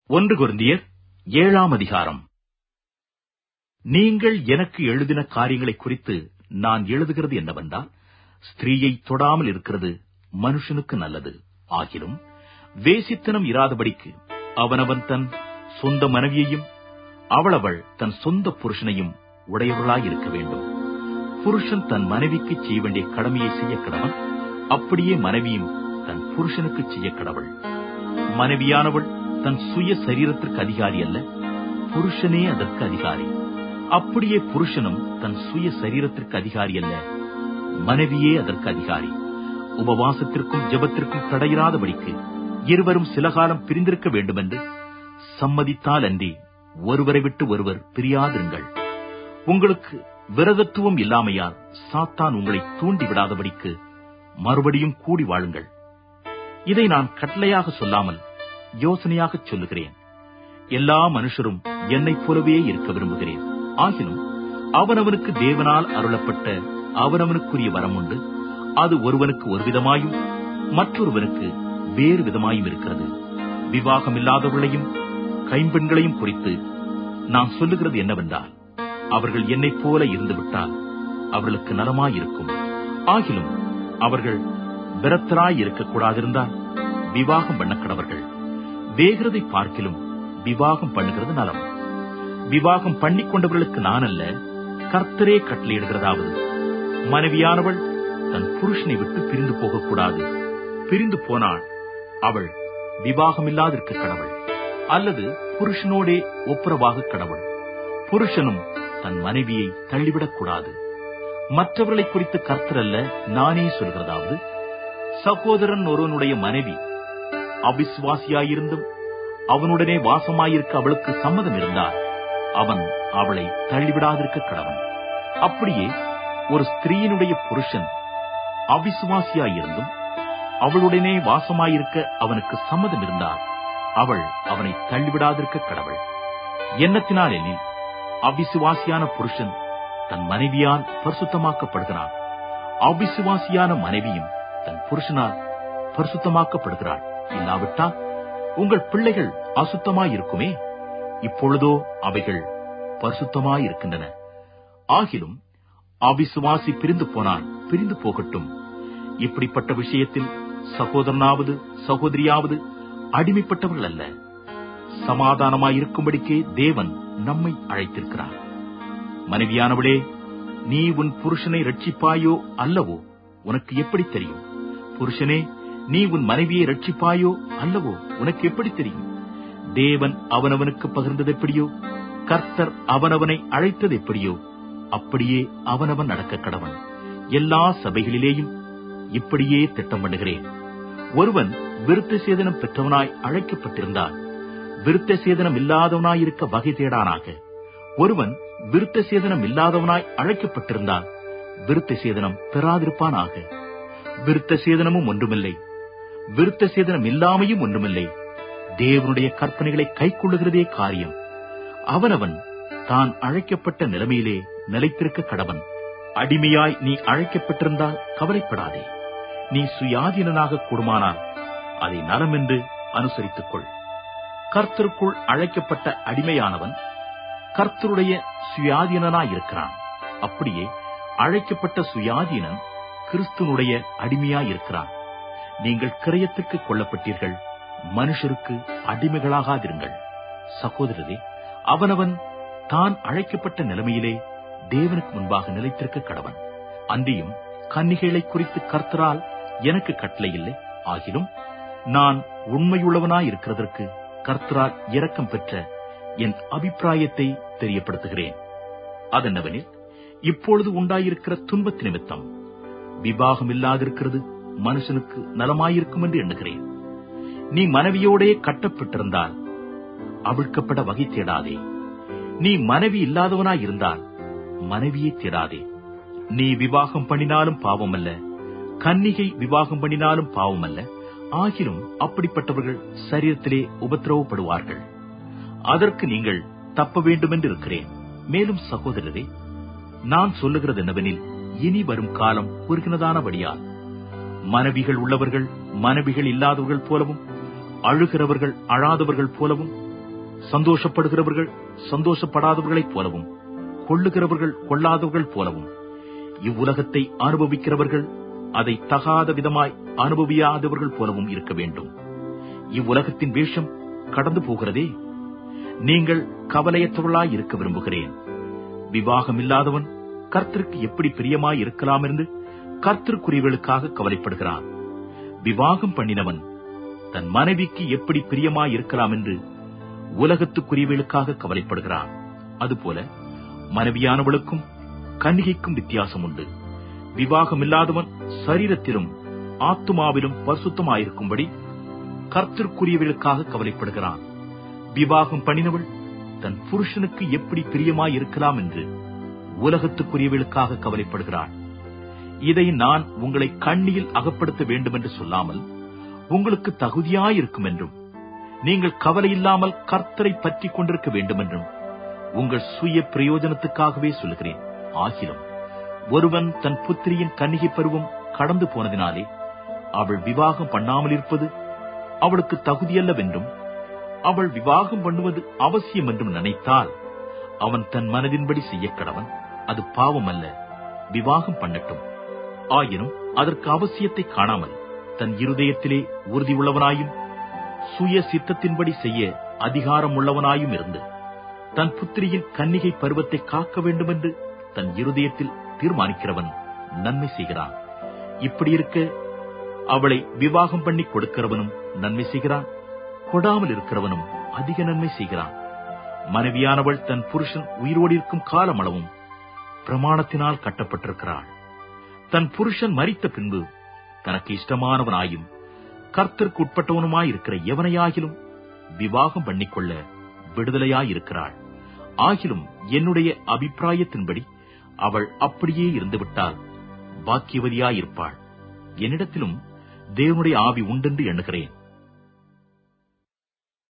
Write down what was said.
ஒன்று குருந்தியர் ஏழாம் அதிகாரம் நீங்கள் எனக்கு எழுதின காரியங்களை குறித்து நான் எழுதுகிறது என்னவென்றால் ஸ்திரீயை தொடாமல் இருக்கிறது மனுஷனுக்கு நல்லது ஆகிலும் வேசித்தனம் இராதபடிக்கு அவனவன் தன் சொந்த மனைவியையும் அவளவள் தன் சொந்த புருஷனையும் உடையவளாயிருக்க வேண்டும் புருஷன் தன் மனைவிக்கு செய்ய வேண்டிய கடமையை செய்ய கடவன் அப்படியே மனைவியும் தன் புருஷனுக்கு செய்ய கடவள் மனைவியானவள் தன் சுய சரீரத்திற்கு அதிகாரி அல்ல புருஷனே அதற்கு அதிகாரி அப்படியே புருஷனும் தன் சுய சரீரத்திற்கு அதிகாரி அல்ல மனைவியே அதற்கு அதிகாரி உபவாசத்திற்கும் ஜெபத்திற்கும் தடையிராதபடிக்கு இருவரும் சில காலம் பிரிந்திருக்க வேண்டுமென்று சம்மதித்தால் அன்றி ஒருவரை விட்டு ஒருவர் பிரியாதிருங்கள் உங்களுக்கு விரதத்துவம் இல்லாமையால் சாத்தான் உங்களை தூண்டி விடாதபடிக்கு மறுபடியும் கூடி வாழுங்கள் இதை நான் கட்டளையாக சொல்லாமல் யோசனையாகச் சொல்லுகிறேன் எல்லா மனுஷரும் என்னைப் போலவே இருக்க விரும்புகிறேன் ஆகினும் அவனவனுக்கு தேவனால் அருளப்பட்ட அவனவனுக்குரிய வரம் உண்டு அது ஒருவனுக்கு ஒரு விதமாயும் மற்றொருவனுக்கு வேறு விதமாயும் இருக்கிறது விவாகம் இல்லாதவர்களையும் கைம்பெண்களையும் குறித்து நான் சொல்லுகிறது என்னவென்றால் அவர்கள் என்னைப் போல இருந்துவிட்டால் அவர்களுக்கு நலமாயிருக்கும் ஆகிலும் அவர்கள் விரத்தராய் இருக்கக்கூடாதிருந்தால் விவாகம் பண்ணக்கடவர்கள் வேகிறதை பார்க்கிலும் விவாகம் பண்ணுகிறது நலம் விவாகம் பண்ணிக் கொண்டவர்களுக்கு நான் அல்ல கர்த்தரே கட்டளையிடுகிறதாவது மனைவியானவள் தன் புருஷனை விட்டு பிரிந்து போகக்கூடாது பிரிந்து போனாள் அவள் விவாகமில்லாதிருக்க கடவுள் அல்லது புருஷனோடே ஒப்புரவாக கடவுள் புருஷனும் தன் மனைவியை தள்ளிவிடக் கூடாது மற்றவர்களை குறித்து கர்த்தர் அல்ல நானே சொல்கிறதாவது சகோதரன் ஒருவனுடைய மனைவி அவிசுவாசியாயிருந்தும் அவனுடனே வாசமாயிருக்க அவளுக்கு சம்மதம் இருந்தால் அவன் அவளை தள்ளிவிடாதிருக்க கடவன் அப்படியே ஒரு ஸ்திரீயினுடைய புருஷன் அவிசுவாசியாயிருந்தும் அவளுடனே வாசமாயிருக்க அவனுக்கு சம்மதம் இருந்தால் அவள் அவனை தள்ளிவிடாதிருக்க கடவள் எண்ணத்தினால் எனில் அவிசுவாசியான புருஷன் தன் மனைவியால் பரிசுத்தமாக்கப்படுகிறான் அவிசுவாசியான மனைவியும் தன் புருஷனால் பரிசுத்தமாக்கப்படுகிறாள் இல்லாவிட்டால் உங்கள் பிள்ளைகள் அசுத்தமாயிருக்குமே இப்பொழுதோ அவைகள் பரிசுத்தமாயிருக்கின்றன ஆகிலும் அவிசுவாசி பிரிந்து போனால் பிரிந்து போகட்டும் இப்படிப்பட்ட விஷயத்தில் சகோதரனாவது சகோதரியாவது அடிமைப்பட்டவர்கள் அல்ல சமாதானமாயிருக்கும்படிக்கே தேவன் நம்மை அழைத்திருக்கிறார் மனைவியானவளே நீ உன் புருஷனை ரட்சிப்பாயோ அல்லவோ உனக்கு எப்படி தெரியும் புருஷனே நீ உன் மனைவியை ரட்சிப்பாயோ அல்லவோ உனக்கு எப்படி தெரியும் தேவன் அவனவனுக்கு பகிர்ந்தது எப்படியோ கர்த்தர் அவனவனை அழைத்தது எப்படியோ அப்படியே அவனவன் நடக்க கடவன் எல்லா சபைகளிலேயும் இப்படியே திட்டம் பண்ணுகிறேன் ஒருவன் விருத்த சேதனம் பெற்றவனாய் அழைக்கப்பட்டிருந்தால் விருத்த சேதனம் இல்லாதவனாய் இருக்க வகை தேடானாக ஒருவன் விருத்த சேதனம் இல்லாதவனாய் அழைக்கப்பட்டிருந்தால் விருத்த சேதனம் பெறாதிருப்பானாக விருத்த சேதனமும் ஒன்றுமில்லை விருத்த சேதனம் இல்லாமையும் ஒன்றுமில்லை தேவனுடைய கற்பனைகளை கைக்கொள்ளுகிறதே காரியம் அவனவன் தான் அழைக்கப்பட்ட நிலைமையிலே நிலைத்திருக்க கடவன் அடிமையாய் நீ அழைக்கப்பட்டிருந்தால் கவலைப்படாதே நீ சுயாதீனனாக கூடுமானால் அதை நலம் என்று அனுசரித்துக் கொள் கர்த்தருக்குள் அழைக்கப்பட்ட அடிமையானவன் கர்த்தருடைய சுயாதீனனாயிருக்கிறான் அப்படியே அழைக்கப்பட்ட சுயாதீனன் கிறிஸ்துனுடைய அடிமையாயிருக்கிறான் நீங்கள் கிரயத்துக்கு கொல்லப்பட்டீர்கள் மனுஷருக்கு அடிமைகளாகாதிருங்கள் சகோதரரே அவனவன் தான் அழைக்கப்பட்ட நிலைமையிலே தேவனுக்கு முன்பாக நிலைத்திருக்க கடவன் அன்றியும் கன்னிகைகளை குறித்து கர்த்தரால் எனக்கு கட்டளை இல்லை ஆகிலும் நான் உண்மையுள்ளவனாயிருக்கிறதற்கு கர்த்தரால் இரக்கம் பெற்ற என் அபிப்பிராயத்தை தெரியப்படுத்துகிறேன் அதென்னவெனில் இப்பொழுது உண்டாயிருக்கிற துன்பத்து நிமித்தம் விவாகம் இல்லாதிருக்கிறது மனுஷனுக்கு நலமாயிருக்கும் என்று எண்ணுகிறேன் நீ மனைவியோடே கட்டப்பட்டிருந்தால் அவிழ்க்கப்பட வகை தேடாதே நீ மனைவி இல்லாதவனாயிருந்தால் மனைவியை தேடாதே நீ விவாகம் பண்ணினாலும் பாவமல்ல கன்னிகை விவாகம் பண்ணினாலும் பாவமல்ல ஆகிலும் அப்படிப்பட்டவர்கள் சரீரத்திலே உபத்திரவப்படுவார்கள் அதற்கு நீங்கள் தப்ப வேண்டுமென்று இருக்கிறேன் மேலும் சகோதரரே நான் சொல்லுகிறது என்னவெனில் இனி வரும் காலம் குறுகினதானபடியால் மனைவிகள் உள்ளவர்கள் மனைவிகள் இல்லாதவர்கள் போலவும் அழுகிறவர்கள் அழாதவர்கள் போலவும் சந்தோஷப்படுகிறவர்கள் சந்தோஷப்படாதவர்களைப் போலவும் கொள்ளுகிறவர்கள் கொள்ளாதவர்கள் போலவும் இவ்வுலகத்தை அனுபவிக்கிறவர்கள் அதை தகாத விதமாய் அனுபவியாதவர்கள் போலவும் இருக்க வேண்டும் இவ்வுலகத்தின் வேஷம் கடந்து போகிறதே நீங்கள் கவலையற்றவர்களாய் இருக்க விரும்புகிறேன் விவாகமில்லாதவன் கர்த்தருக்கு எப்படி பிரியமாய் இருக்கலாம் என்று கர்த்தருக்குரியவர்களுக்காக கவலைப்படுகிறான் விவாகம் பண்ணினவன் தன் மனைவிக்கு எப்படி பிரியமாய் இருக்கலாம் என்று உலகத்துக்குரியவர்களுக்காக கவலைப்படுகிறான் அதுபோல மனைவியானவளுக்கும் கன்னிகைக்கும் வித்தியாசம் உண்டு விவாகமில்லாதவன் சரீரத்திலும் ஆத்துமாவிலும் பரிசுத்தமாயிருக்கும்படி கர்த்தருக்குரியவர்களுக்காக கவலைப்படுகிறான் விவாகம் பண்ணினவள் தன் புருஷனுக்கு எப்படி பிரியமாய் இருக்கலாம் என்று உலகத்துக்குரியவர்களுக்காக கவலைப்படுகிறாள் இதை நான் உங்களை கண்ணியில் அகப்படுத்த வேண்டும் என்று சொல்லாமல் உங்களுக்கு தகுதியாயிருக்கும் என்றும் நீங்கள் கவலையில்லாமல் கர்த்தரை பற்றி கொண்டிருக்க வேண்டும் என்றும் உங்கள் சுய பிரயோஜனத்துக்காகவே சொல்லுகிறேன் ஆகிலும் ஒருவன் தன் புத்திரியின் கன்னிகை பருவம் கடந்து போனதினாலே அவள் விவாகம் பண்ணாமல் இருப்பது அவளுக்கு தகுதியல்லவென்றும் அவள் விவாகம் பண்ணுவது அவசியம் என்றும் நினைத்தால் அவன் தன் மனதின்படி செய்ய கடவன் அது பாவம் அல்ல விவாகம் பண்ணட்டும் ஆயினும் அதற்கு அவசியத்தை காணாமல் தன் இருதயத்திலே உறுதி உள்ளவனாயும் சுய சித்தத்தின்படி செய்ய அதிகாரம் உள்ளவனாயும் இருந்து தன் புத்திரியின் கன்னிகை பருவத்தை காக்க வேண்டும் என்று தன் இருதயத்தில் தீர்மானிக்கிறவன் நன்மை செய்கிறான் இப்படி இருக்க அவளை விவாகம் பண்ணி கொடுக்கிறவனும் நன்மை செய்கிறான் கொடாமல் இருக்கிறவனும் அதிக நன்மை செய்கிறான் மனைவியானவள் தன் புருஷன் உயிரோடு இருக்கும் காலமளவும் பிரமாணத்தினால் கட்டப்பட்டிருக்கிறாள் தன் புருஷன் மரித்த பின்பு தனக்கு இஷ்டமானவனாயும் கர்த்தருக்கு உட்பட்டவனுமாயிருக்கிற எவனையாகிலும் விவாகம் பண்ணிக்கொள்ள விடுதலையாயிருக்கிறாள் ஆகிலும் என்னுடைய அபிப்பிராயத்தின்படி அவள் அப்படியே இருந்துவிட்டால் பாக்கியவதியாயிருப்பாள் என்னிடத்திலும் தேவனுடைய ஆவி உண்டென்று எண்ணுகிறேன்